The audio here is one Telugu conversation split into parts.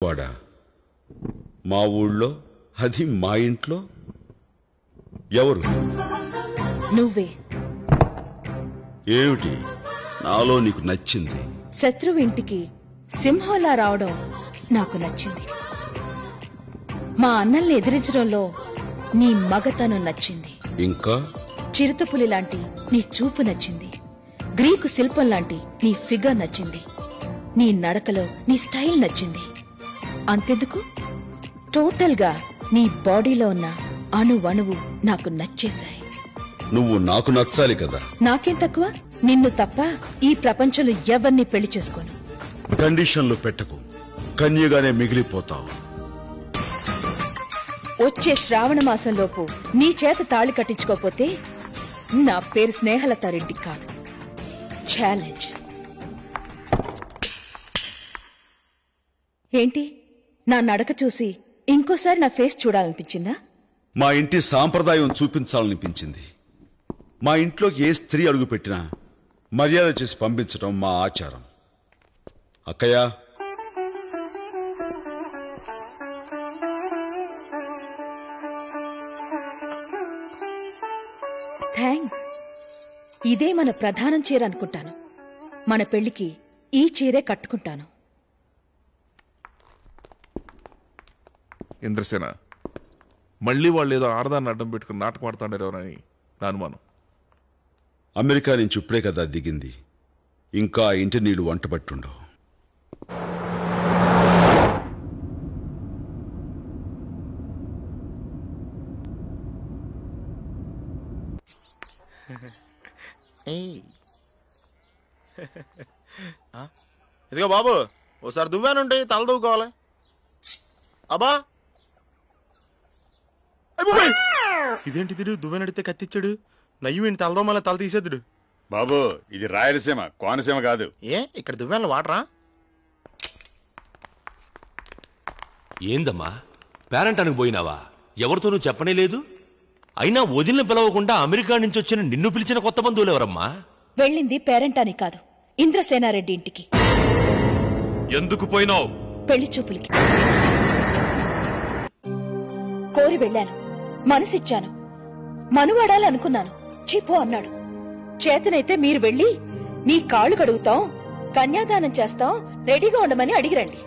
గొప్పాడా మా ఊళ్ళో అది మా ఇంట్లో ఎవరు నువ్వే ఏమిటి నాలో నీకు నచ్చింది శత్రువు ఇంటికి సింహంలా రావడం నాకు నచ్చింది మా అన్నల్ని ఎదిరించడంలో నీ మగతనం నచ్చింది ఇంకా చిరుతపులి లాంటి నీ చూపు నచ్చింది గ్రీకు శిల్పం లాంటి నీ ఫిగర్ నచ్చింది నీ నడకలో నీ స్టైల్ నచ్చింది అంతెందుకు టోటల్ గా నీ బాడీలో ఉన్న అణువణువు నాకు నచ్చేశాయి నువ్వు నాకు నచ్చాలి కదా నాకేం తక్కువ నిన్ను తప్ప ఈ ప్రపంచంలో ఎవరిని పెళ్లి చేసుకోను కండిషన్లు పెట్టకు కన్యగానే మిగిలిపోతావు వచ్చే శ్రావణ మాసంలోపు నీ చేత తాళి కట్టించుకోపోతే నా పేరు స్నేహలతారెడ్డి కాదు ఛాలెంజ్ ఏంటి నా నడక చూసి ఇంకోసారి నా ఫేస్ చూడాలనిపించిందా మా ఇంటి సాంప్రదాయం చూపించాలనిపించింది మా ఇంట్లో ఏ స్త్రీ అడుగుపెట్టినా మర్యాద చేసి పంపించడం మా ఆచారం అక్కయ్య థ్యాంక్స్ ఇదే మన ప్రధానం చీర అనుకుంటాను మన పెళ్లికి ఈ చీరే కట్టుకుంటాను ఇంద్రసేన మళ్ళీ వాళ్ళు ఏదో ఆడదాన్ని అడ్డం పెట్టుకుని నాటకం ఆడుతాడారు ఎవరని నా అనుమానం అమెరికా నుంచి ఇప్పుడే కదా దిగింది ఇంకా ఆ ఇంటి నీళ్లు వంటబట్టుండవు ఇదిగో బాబు ఓసారి దువ్వానుంటే తల దూకోవాలి అబ్బా అయ్ బాబోయ్! ఇదేంటి తిడు దువ్వెనడితే కత్తిచ్చాడు నయ్యి తలదో మళ్ళీ తల తీసేద్దుడు బాబు ఇది రాయలసీమ కోనసీమ కాదు ఏ ఇక్కడ దువ్వెనలు వాటరా ఏందమ్మా పేరంటానికి పోయినావా ఎవరితోనూ చెప్పనే లేదు అయినా వదిలిన పిలవకుండా అమెరికా నుంచి వచ్చిన నిన్ను పిలిచిన కొత్త బంధువులు ఎవరమ్మా వెళ్ళింది పేరెంటాని కాదు ఇంద్రసేనారెడ్డి ఇంటికి ఎందుకు పోయినావు పెళ్లి చూపులకి కోరి వెళ్ళాను మనసిచ్చాను మనువాడాలి అనుకున్నాను చీపో అన్నాడు చేతనైతే మీరు వెళ్ళి నీ కాళ్ళు కడుగుతాం కన్యాదానం చేస్తాం రెడీగా ఉండమని అడిగిరండి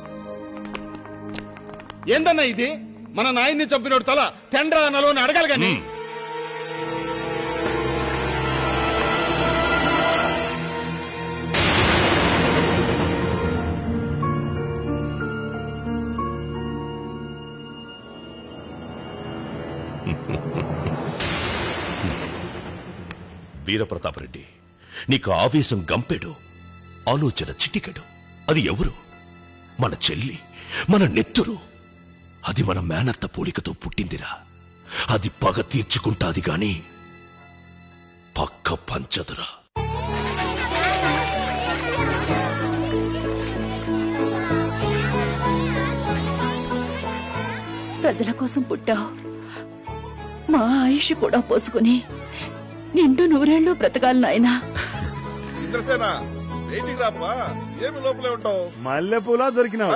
ఏందన్నా ఇది మన నాయన్ని చంపినోడు తల తెండ్రా నలో అడగాలి కానీ వీరప్రతాపరెడ్డి నీకు ఆవేశం గంపెడు ఆలోచన చిటికెడు అది ఎవరు మన చెల్లి మన నెత్తురు అది మన మేనత్త పోలికతో పుట్టిందిరా అది పగ తీర్చుకుంటాది గాని పక్క పంచదురా ప్రజల కోసం పుట్టావు మా ఆయుష్ కూడా పోసుకుని నిండు నూరేళ్ళు బ్రతకాలి నాయనా ఇంద్రసేన వెయిటింగ్ రాపా ఏమి లోపలే ఉంటావు మల్లెపూలా దొరికినావు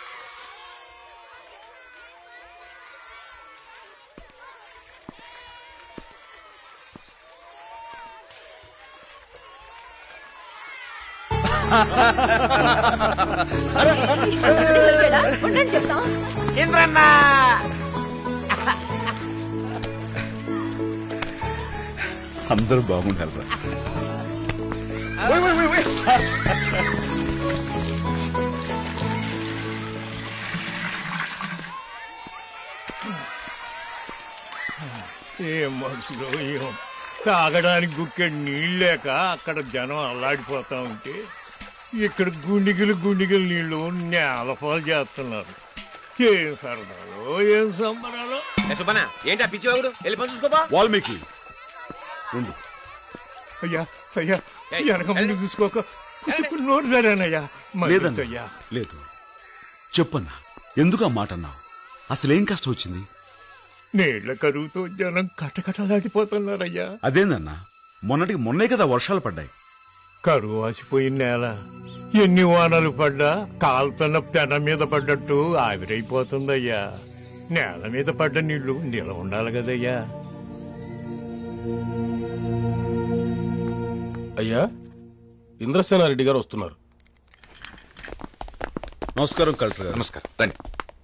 ఉండండి చెప్తాం అందరూ బాగుండాలి ఏం మనుషులు ఏం తాగడానికి గుక్కెడు నీళ్ళు లేక అక్కడ జనం అల్లాడిపోతా ఉంటే ఇక్కడ గుండిగిలు గుండిగిలు నీళ్లు నేలపాలు చేస్తున్నారు ఏం సరదాలో ఏం సంబరాలో సుబ్బన్న ఏంటి ఆ పిచ్చి వాగుడు వెళ్ళి పని చూసుకోపా వాల్మీకి ఉండు అయ్యా అయ్యా వెనక ముందు చూసుకోక ఇప్పుడు నోరు సరేనయ్యా లేదన్నా అయ్యా లేదు చెప్పన్నా ఎందుకు ఆ మాట అన్నావు అసలేం కష్టం వచ్చింది నీళ్ల కరువుతో జనం కటకటలాడిపోతున్నారయ్యా అదేందన్నా మొన్నటికి మొన్నే కదా వర్షాలు పడ్డాయి కరువు వాసిపోయిన నేల ఎన్ని వానలు పడ్డా కాలుతున్న పెన మీద పడ్డట్టు ఆవిరైపోతుందయ్యా నేల మీద పడ్డ నీళ్లు నిల ఉండాలి కదయ్యా అయ్యా ఇంద్రసేనారెడ్డి గారు వస్తున్నారు నమస్కారం కలెక్టర్ గారు నమస్కారం రండి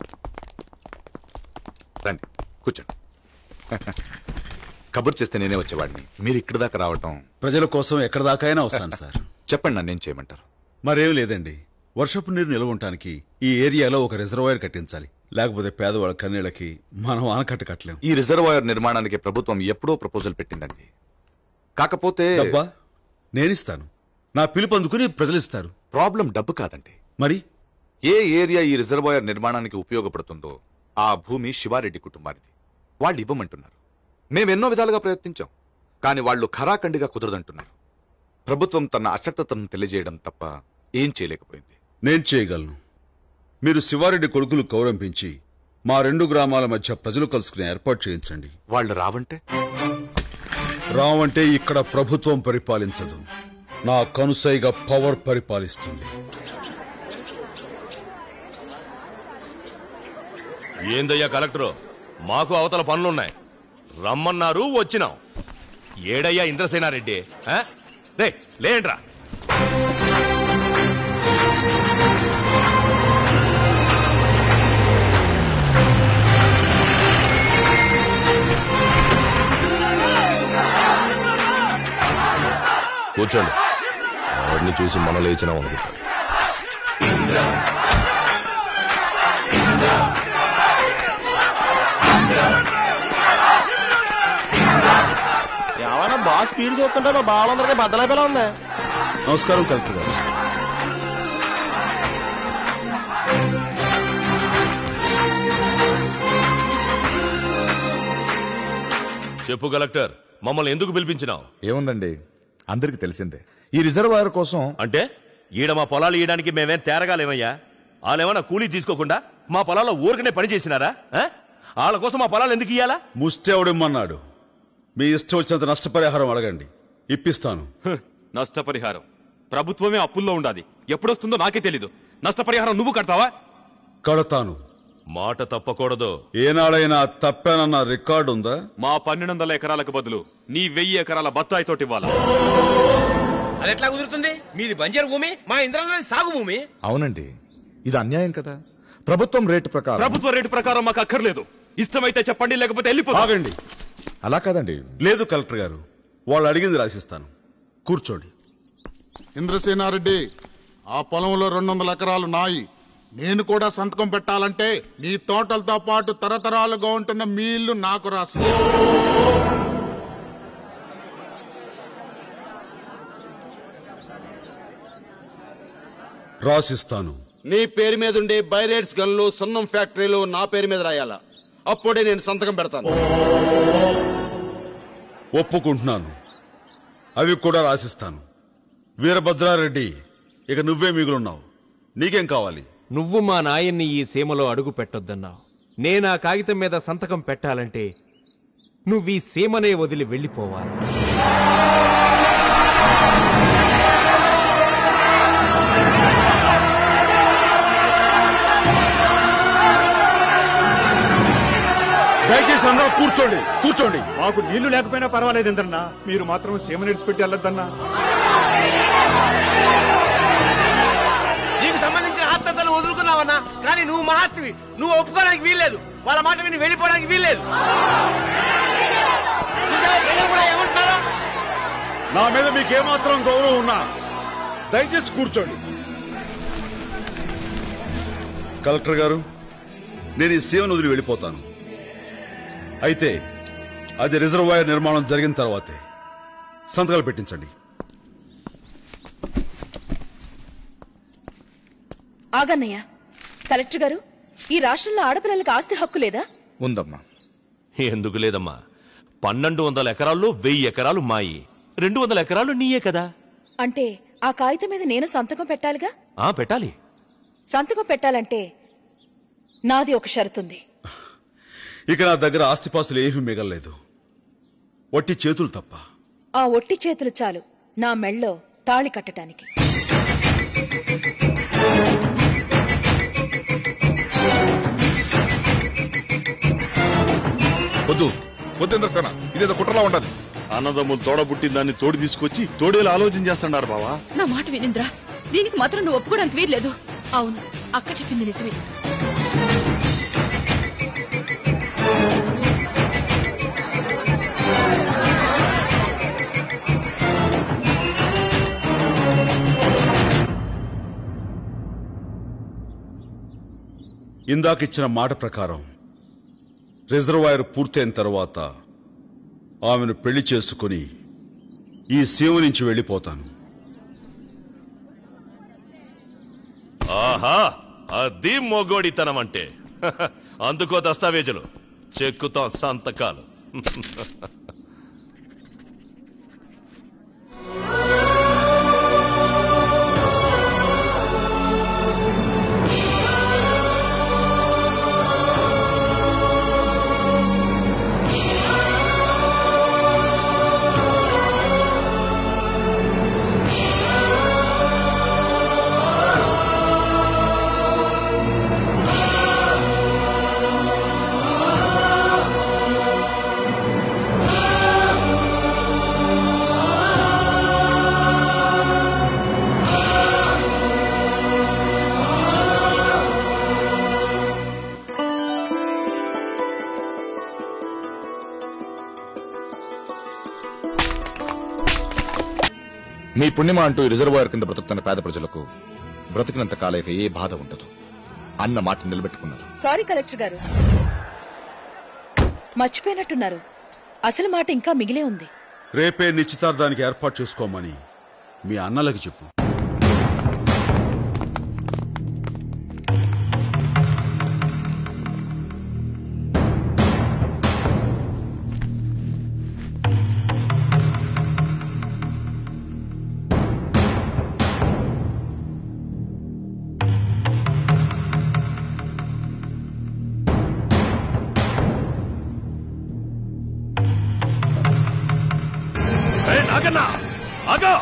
రండి కూర్చోండి కబుర్ చేస్తే నేనే వచ్చేవాడిని మీరు ఇక్కడి దాకా రావటం ప్రజల కోసం ఎక్కడి దాకైనా వస్తాను సార్ చెప్పండి నన్ను ఏం చేయమంటారు మరేం లేదండి వర్షపు నీరు నిల్వ ఉండటానికి ఈ ఏరియాలో ఒక రిజర్వాయర్ కట్టించాలి లేకపోతే పేదవాళ్ళ కన్నీళ్ళకి మనం ఆనకట్ట కట్టలేం ఈ రిజర్వాయర్ నిర్మాణానికి ప్రభుత్వం ఎప్పుడో ప్రపోజల్ పెట్టిందండి కాకపోతే డబ్బా నేనిస్తాను నా పిలుపు అందుకుని ప్రజలు ఇస్తారు ప్రాబ్లం డబ్బు కాదండి మరి ఏ ఏరియా ఈ రిజర్వాయర్ నిర్మాణానికి ఉపయోగపడుతుందో ఆ భూమి శివారెడ్డి కుటుంబానిది వాళ్ళు ఇవ్వమంటున్నారు మేమెన్నో విధాలుగా ప్రయత్నించాం కానీ వాళ్ళు ఖరాఖండిగా కుదరదంటున్నారు ప్రభుత్వం తన అశక్తతను తెలియజేయడం తప్ప ఏం చేయలేకపోయింది నేను చేయగలను మీరు శివారెడ్డి కొడుకులు గౌరవించి మా రెండు గ్రామాల మధ్య ప్రజలు కలుసుకునే ఏర్పాటు చేయించండి వాళ్ళు రావంటే రావంటే ఇక్కడ ప్రభుత్వం పరిపాలించదు నా కనుసైగా పవర్ పరిపాలిస్తుంది ఏందయ్యా కలెక్టరు మాకు అవతల పనులున్నాయి రమ్మన్నారు వచ్చినాం ఏడయ్యా ఇంద్రసేనారెడ్డి ఆ? రే లేండ్రా కూర్చోండి వాడిని చూసి మనం లేచినాం అనుకుంటా ఏమన్నా బాగా స్పీడ్ చూస్తుంటే మా బావలందరికీ బద్దలైపోయిలా ఉంది నమస్కారం కలెక్టర్ గారు చెప్పు కలెక్టర్ మమ్మల్ని ఎందుకు పిలిపించినావు ఏముందండి అందరికి తెలిసిందే ఈ రిజర్వాయర్ కోసం అంటే ఈడ మా పొలాలు ఇయడానికి మేమేం తేరగాలేమయ్యా వాళ్ళేమన్నా కూలీ తీసుకోకుండా మా పొలాల్లో ఊరికనే పని చేసినారా ఆ? వాళ్ళ కోసం మా పొలాలు ఎందుకు ఇయ్యాలా ముష్టెవడమ్మన్నాడు మీ ఇష్టం వచ్చినంత నష్టపరిహారం అడగండి ఇప్పిస్తాను నష్టపరిహారం ప్రభుత్వమే అప్పుల్లో ఉండాది ఎప్పుడొస్తుందో నాకే తెలీదు నష్టపరిహారం నువ్వు కడతావా కడతాను మాట తప్పకూడదు ఏనాడైనా తప్పానన్న రికార్డు ఉందా మా పన్నెండు వందల ఎకరాలకు బదులు నీ వెయ్యి ఎకరాల బత్తాయి తోటి ఇవ్వాలా అది ఎట్లా కుదురుతుంది మీది బంజరు భూమి మా ఇంద్రంలో సాగు భూమి అవునండి ఇది అన్యాయం కదా ప్రభుత్వం రేటు ప్రకారం ప్రభుత్వ రేటు ప్రకారం మాకు అక్కర్లేదు ఇష్టమైతే చెప్పండి లేకపోతే వెళ్ళిపో ఆగండి అలా కాదండి లేదు కలెక్టర్ గారు వాళ్ళు అడిగింది రాసిస్తాను కూర్చోండి ఇంద్రసేనారెడ్డి ఆ పొలంలో రెండు వందల ఎకరాలు నాయి నేను కూడా సంతకం పెట్టాలంటే నీ తోటలతో పాటు తరతరాలుగా ఉంటున్న మీ ఇల్లు నాకు రాసి రాసిస్తాను నీ పేరు మీద ఉండే బైరేట్స్ గన్లు సున్నం ఫ్యాక్టరీలు నా పేరు మీద రాయాలా అప్పుడే నేను సంతకం పెడతాను ఒప్పుకుంటున్నాను అవి కూడా రాసిస్తాను వీరభద్రారెడ్డి ఇక నువ్వే మిగులున్నావు నీకేం కావాలి నువ్వు మా నాయన్ని ఈ సీమలో అడుగు పెట్టొద్దన్నావు నేనా కాగితం మీద సంతకం పెట్టాలంటే నువ్వు ఈ సీమనే వదిలి వెళ్ళిపోవాలి దయచేసి అందరూ కూర్చోండి కూర్చోండి మాకు నీళ్లు లేకపోయినా పర్వాలేదు ఇంద్రన్నా మీరు మాత్రం సీమ పెట్టి వెళ్ళొద్దన్నా నీకు సంబంధించిన ఆత్మతను వదులుకున్నావన్నా కానీ నువ్వు మా ఆస్తివి నువ్వు ఒప్పుకోవడానికి వీల్లేదు వాళ్ళ మాట విని వెళ్ళిపోవడానికి వీల్లేదు చూసావా, ప్రజలు కూడా ఏమంటున్నారో? నా మీద మీకేమాత్రం గౌరవం ఉన్నా దయచేసి కూర్చోండి కలెక్టర్ గారు నేను ఈ సీమను వదిలి వెళ్ళిపోతాను అయితే అది రిజర్వాయర్ నిర్మాణం జరిగిన తర్వాతే సంతకాలు పెట్టించండి ఆగన్నయ్య కలెక్టర్ గారు ఈ రాష్ట్రంలో ఆడపిల్లలకు ఆస్తి హక్కు లేదా ఉందమ్మా ఎందుకు లేదమ్మా పన్నెండు వందల ఎకరాల్లో వెయ్యి ఎకరాలు మాయి రెండు వందల ఎకరాలు నీయే కదా అంటే ఆ కాగితం మీద నేను సంతకం పెట్టాలిగా ఆ పెట్టాలి సంతకం పెట్టాలంటే నాది ఒక షరతుంది ఇక నా దగ్గర ఆస్తిపాస్తులు ఏమీ మిగలలేదు వట్టి చేతులు తప్ప ఆ ఒట్టి చేతులు చాలు నా మెళ్ళో తాళి కట్టడానికి వద్దు వద్దు ఇంద్రసేన ఇదేదో కుట్రలా ఉండదు అన్నదమ్ములు తోడబుట్టిన దాన్ని తోడు తీసుకొచ్చి తోడేలా ఆలోచన చేస్తున్నారు బావా నా మాట వినింద్రా దీనికి మాత్రం నువ్వు ఒప్పుకోవడానికి వీల్లేదు అవును అక్క చెప్పింది నిజమే ఇందాకిచ్చిన మాట ప్రకారం రిజర్వాయర్ పూర్తయిన తర్వాత ఆమెను పెళ్లి చేసుకుని ఈ సీమ నుంచి వెళ్ళిపోతాను ఆహా అది మొగోడితనం అంటే అందుకో దస్తావేజులు చెక్కుతాం సంతకాలు మీ పుణ్యమా అంటూ ఈ రిజర్వాయర్ కింద బ్రతుకుతున్న పేద ప్రజలకు బ్రతికినంత కాలేక ఏ బాధ ఉండదు అన్న మాట నిలబెట్టుకున్నారు సారీ కలెక్టర్ గారు మర్చిపోయినట్టున్నారు అసలు మాట ఇంకా మిగిలే ఉంది రేపే నిశ్చితార్థానికి ఏర్పాటు చేసుకోమని మీ అన్నలకు చెప్పు ఏయ్, నాగన్నా ఆగా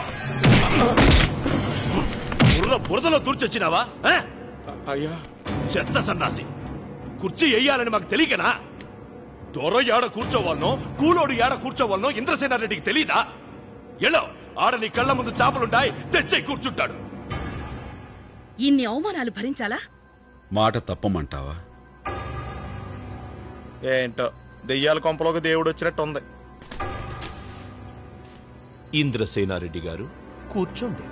బుర్ర బురదలో దూర్చొచ్చినావా ఆ? అయ్యా చెత్త సన్నాసి కుర్చీ వెయ్యాలని మాకు తెలియకనా దొర ఏడ కూర్చోవాలనో కూలోడు ఏడ కూర్చోవాలనో ఇంద్రసేనారెడ్డికి తెలీదా ఎలో ఆడ నీ కళ్ళ ముందు చేపలుంటాయి తెచ్చే కూర్చుంటాడు ఇన్ని అవమానాలు భరించాలా మాట తప్పమంటావా ఏంటో దెయ్యాల కొంపలోకి దేవుడు వచ్చినట్టు ఉంది ఇంద్రసేనారెడ్డి గారు కూర్చోండి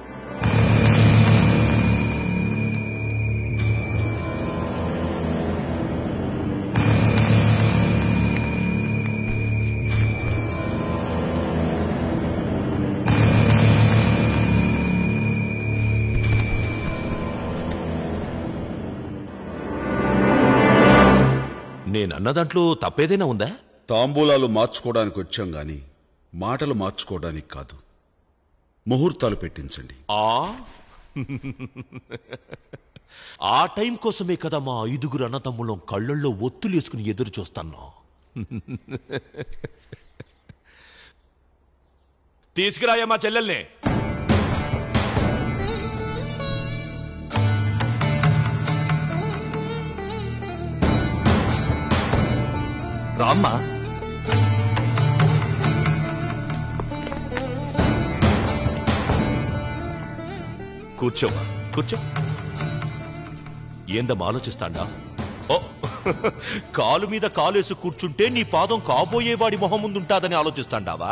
నేనన్న దాంట్లో తప్పేదైనా ఉందా తాంబూలాలు మార్చుకోవడానికి వచ్చాం గాని మాటలు మార్చుకోవడానికి కాదు ముహూర్తాలు పెట్టించండి ఆ ఆ టైం కోసమే కదా మా ఐదుగురు అన్నతమ్ముళ్ళం కళ్ళల్లో ఒత్తులేసుకుని ఎదురు చూస్తాను తీసుకురాయా మా చెల్లెల్ని రామ్మా కూర్చోమా కూర్చో ఏందమ్మా ఆలోచిస్తాండా ఓ కాలు మీద కాలేసి కూర్చుంటే నీ పాదం కాబోయేవాడి మొహం ముందుంటాదని ఆలోచిస్తాండావా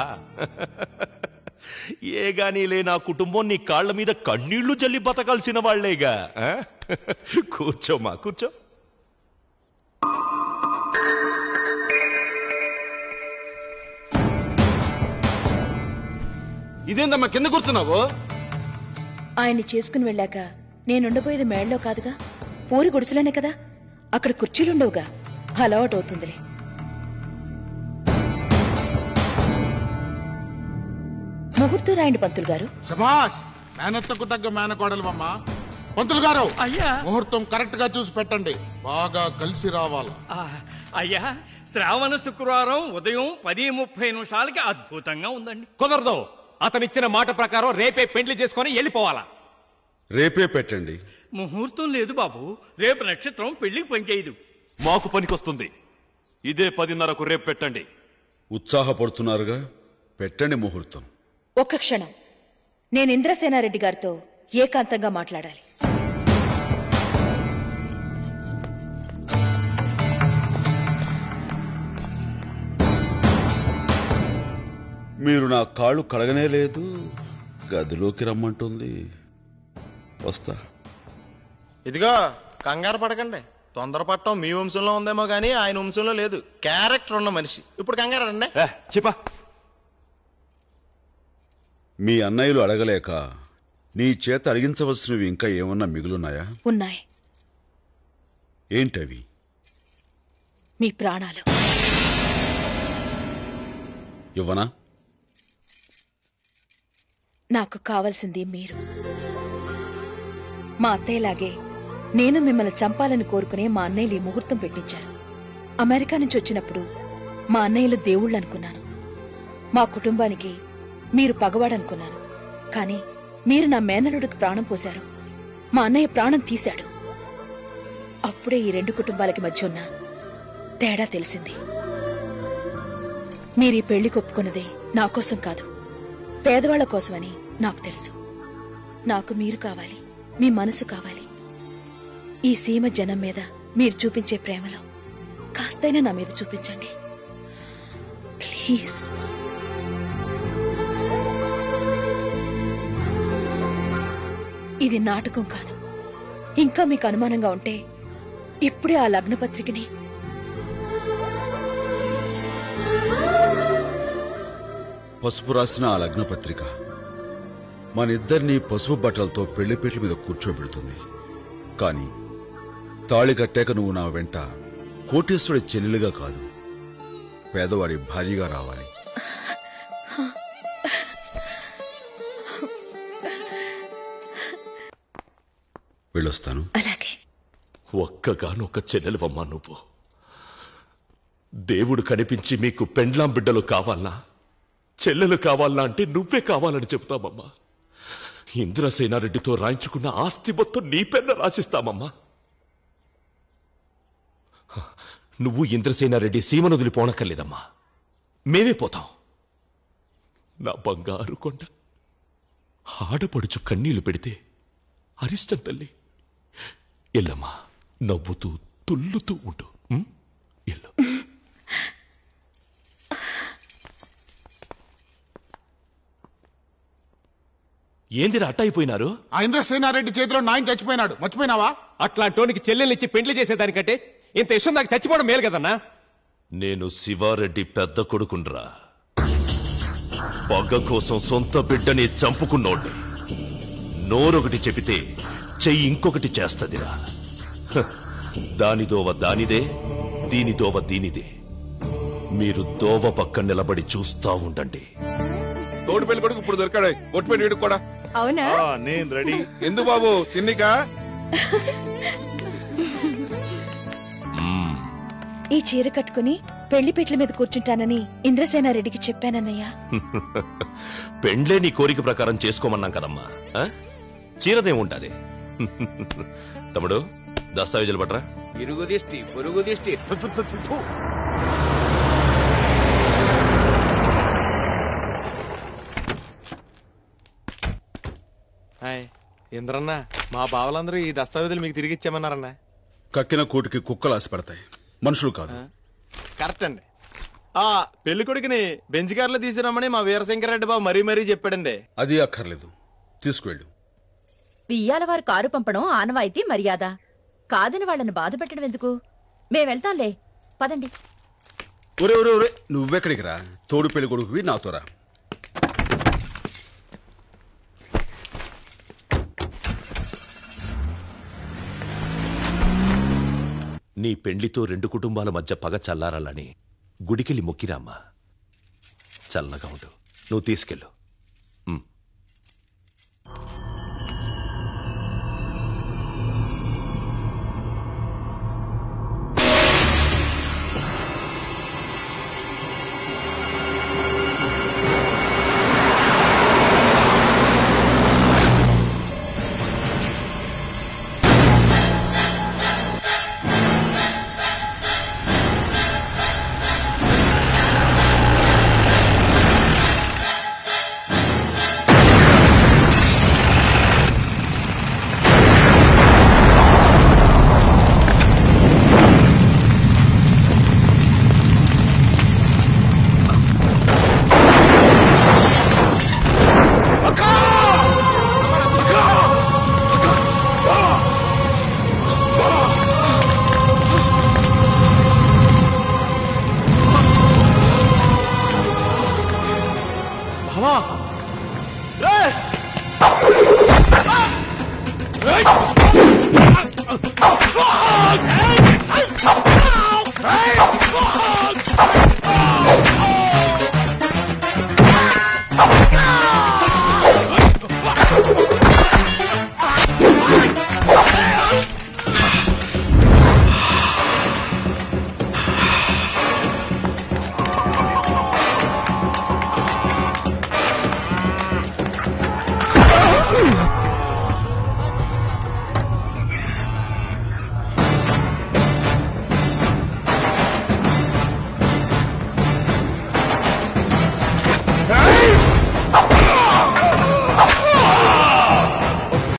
ఏ గానీ లే నా కుటుంబం నీ కాళ్ళ మీద కన్నీళ్లు జల్లి బతకాల్సిన వాళ్లేగా ఆ? కూర్చోమా కూర్చో ఇదేందమ్మా కింద కూర్చున్నావు ఆయన్ని చేసుకుని వెళ్ళాక నేనుండబోయేది మేళ్ళలో కాదుగా పూరి గుడిసెలోనే కదా అక్కడ కుర్చీలుండవుగా అలవాటు అవుతుందిలే ముహూర్తం రాయండి పంతులు గారు శభాష్ మేనత్తకు తగ్గ మేనకోడలమ్మా పంతులు గారు అయ్యా ముహూర్తం కరెక్ట్ గా చూసి పెట్టండి బాగా కలిసి రావాలా ఆ, అయ్యా శ్రావణ శుక్రవారం ఉదయం పది ముప్పై నిమిషాలకి అద్భుతంగా ఉందండి కుదరదు అతనిచ్చిన మాట ప్రకారం రేపే పెండ్లి చేసుకొని వెళ్ళిపోవాలా రేపే పెట్టండి ముహూర్తం లేదు బాబు రేపు నక్షత్రం పెళ్లికి పనిచేయదు మాకు పనికొస్తుంది ఇదే పదిన్నరకు రేపు పెట్టండి ఉత్సాహపడుతున్నారుగా పెట్టండి ముహూర్తం ఒక్క క్షణం నేను ఇంద్రసేనారెడ్డి గారితో ఏకాంతంగా మాట్లాడాలి మీరు నా కాళ్ళు కడగనే లేదు గదిలోకి రమ్మంటుంది వస్తా ఇదిగో కంగారు పడకండి తొందరపడటం మీ వంశంలో ఉందేమో కానీ ఆయన వంశంలో లేదు క్యారెక్టర్ ఉన్న మనిషి ఇప్పుడు కంగారు అండి చెప్పా మీ అన్నయ్యలు అడగలేక నీ చేత అడిగించవలసినవి ఇంకా ఏమన్నా మిగులున్నాయా ఉన్నాయి ఏంటవి మీ ప్రాణాలు ఇవ్వనా నాకు కావలసింది మీరు మా అత్తయ్యలాగే నేను మిమ్మల్ని చంపాలని కోరుకునే మా అన్నయ్యలు ఈ ముహూర్తం పెట్టించారు అమెరికా నుంచి వచ్చినప్పుడు మా అన్నయ్యలు దేవుళ్ళు అనుకున్నాను మా కుటుంబానికి మీరు పగవాడనుకున్నాను కానీ మీరు నా మేనలుడికి ప్రాణం పోశారు మా అన్నయ్య ప్రాణం తీశాడు అప్పుడే ఈ రెండు కుటుంబాలకి మధ్య ఉన్న తేడా తెలిసింది మీరు ఈ పెళ్లి కొప్పుకున్నది నా కోసం కాదు పేదవాళ్ల కోసమని నాకు తెలుసు నాకు మీరు కావాలి మీ మనసు కావాలి ఈ సీమ జనం మీద మీరు చూపించే ప్రేమలో కాస్తైనా నా మీద చూపించండి ప్లీజ్ ఇది నాటకం కాదు ఇంకా మీకు అనుమానంగా ఉంటే ఇప్పుడే ఆ లగ్న పత్రికని పసుపు రాసిన ఆ లగ్న పత్రిక మనిద్దరినీ పసుపు బట్టలతో పెళ్లిపీటల మీద కూర్చోబెడుతుంది కానీ తాళి కట్టాక నువ్వు నా వెంట కోటేశ్వరుడి చెల్లెలుగా కాదు పేదవాడి భార్యగా రావాలి వెళ్ళొస్తాను అలాగే ఒక్కగానొక్క చెల్లెలవమ్మా నువ్వు దేవుడు కనిపించి మీకు పెండ్లాం బిడ్డలు కావాలనా చెల్లెలు కావాలనా అంటే నువ్వే కావాలని చెబుతామమ్మా ఇంద్రసేనారెడ్డితో రాయించుకున్న ఆస్తి మొత్తం నీ పెన్న రాసిస్తామమ్మా నువ్వు ఇంద్రసేనారెడ్డి సీమను వదిలిపోనక్కర్లేదమ్మా మేమే పోతాం నా బంగారు కొండ ఆడపడుచు కన్నీళ్లు పెడితే అరిష్టం తల్లి ఎల్లమ్మా నవ్వుతూ తుల్లుతూ ఉండు ఉం? ఎల్లు ఏందిరా అట్ట అయిపోయినారు ఆ ఇంద్రసేనారెడ్డి చేతిలో నాయన చచ్చిపోయినాడు మర్చిపోయినావా అట్లాంటోనికి చెల్లెల్నిచ్చి పెండ్లి చేసేదానికంటే ఇంత ఇష్టం నాకు చచ్చిపోవడం మేలు కదన్నా నేను శివారెడ్డి పెద్ద కొడుకుండ్రా పగ కోసం సొంత బిడ్డని చంపుకున్నోడ్ని నోరొకటి చెబితే చెయ్యి ఇంకొకటి చేస్తదిరా హ, దాని దోవ దానిదే దీని దోవ దీనిదే మీరు దోవ పక్క నిలబడి చూస్తా ఉండండి తోడు పెళ్లి కొడుకు ఇప్పుడు దొరికాడు కొట్టు పెళ్లి వీడికి కూడా అవునా నేను రెడీ ఎందుకు బాబు తిన్నికా ఈ చీర కట్టుకుని పెళ్లిపీట్ల మీద కూర్చుంటానని ఇంద్రసేనారెడ్డికి చెప్పానన్నయ్యా పెండ్లే నీ కోరిక ప్రకారం చేసుకోమన్నాం కదమ్మా ఆ? చీరదే ఉంటది తమ్ముడు దస్తావేజులు పట్రా ఇరుగు దిష్టి పొరుగు దిష్టి ఫు, ఫు, ఫు, ఫు, ఫు. ఇంద్రన్న మా బావలందరూ ఈ దస్తావేజులు మీకు తిరిగి ఇచ్చామన్నారన్న కక్కిన కూటికి కుక్కలు ఆశపడతాయి మనుషులు కాదు కరెక్ట్ అండి ఆ పెళ్లి కొడుకుని బెంచ్ కార్లో తీసుకురమ్మని మా వీరశంకర రెడ్డి బాబు మరీ మరీ చెప్పాడండి అది అక్కర్లేదు తీసుకువెళ్ళు ఇయ్యాల వారు కారు పంపడం ఆనవాయితీ మర్యాద కాదని వాళ్ళని బాధ పెట్టడం ఎందుకు మేం వెళ్తాంలే పదండి ఒరే ఒరే ఒరే నువ్వెక్కడికి రా తోడు పెళ్లి కొడుకువి నాతో రా నీ పెండ్లితో రెండు కుటుంబాల మధ్య పగ చల్లారాలని గుడికెళ్ళి మొక్కిరామ్మా చల్లగా ఉండు నువ్వు తీసుకెళ్ళు ఉమ్.